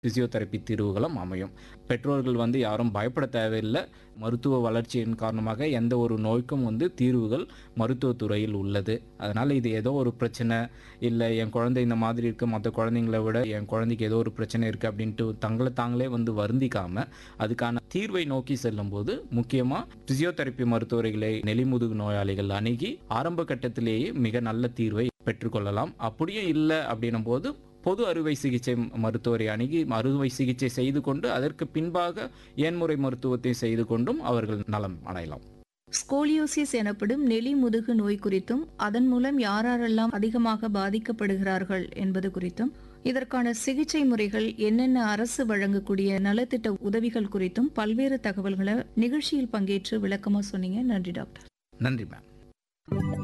physiotherapy தீர்வுகளும் அமையும் பெற்றோர்கள் வந்து யாரும் பயப்பட தேவையில்லை மருத்துவ வளர்ச்சியின் காரணமாக எந்த ஒரு நோய்க்கும் வந்து தீர்வுகள் மருத்துவத்துறையில் உள்ளது அதனால் இது ஏதோ ஒரு பிரச்சனை இல்லை என் குழந்தை இந்த மாதிரி இருக்குது மற்ற குழந்தைங்கள விட என் குழந்தைக்கு ஏதோ ஒரு பிரச்சனை இருக்குது அப்படின்ட்டு தங்களை தாங்களே வந்து வருந்திக்காம அதுக்கான தீர்வை நோக்கி செல்லும்போது முக்கியமாக பிசியோதெரப்பி மருத்துவர்களை நெலிமுதுகு நோயாளிகள் அணுகி ஆரம்ப கட்டத்திலேயே மிக நல்ல தீர்வை பெற்றுக்கொள்ளலாம் அப்படியே இல்லை அப்படின்னும் போது பொது அறுவை சிகிச்சை மருத்துவரை அணுகி அறுவை சிகிச்சை செய்து கொண்டு அதற்கு பின்பாக ஏன்முறை மருத்துவத்தை செய்து கொண்டும் அவர்கள் நலம் அடையலாம் ஸ்கோலியோசிஸ் எனப்படும் நெலி முதுகு நோய் குறித்தும் அதன் மூலம் யாரெல்லாம் அதிகமாக பாதிக்கப்படுகிறார்கள் என்பது குறித்தும் இதற்கான சிகிச்சை முறைகள் என்னென்ன அரசு வழங்கக்கூடிய நலத்திட்ட உதவிகள் குறித்தும் பல்வேறு தகவல்களை நிகழ்ச்சியில் பங்கேற்று விளக்கமா சொன்னீங்க நன்றி டாக்டர் நன்றி மேம்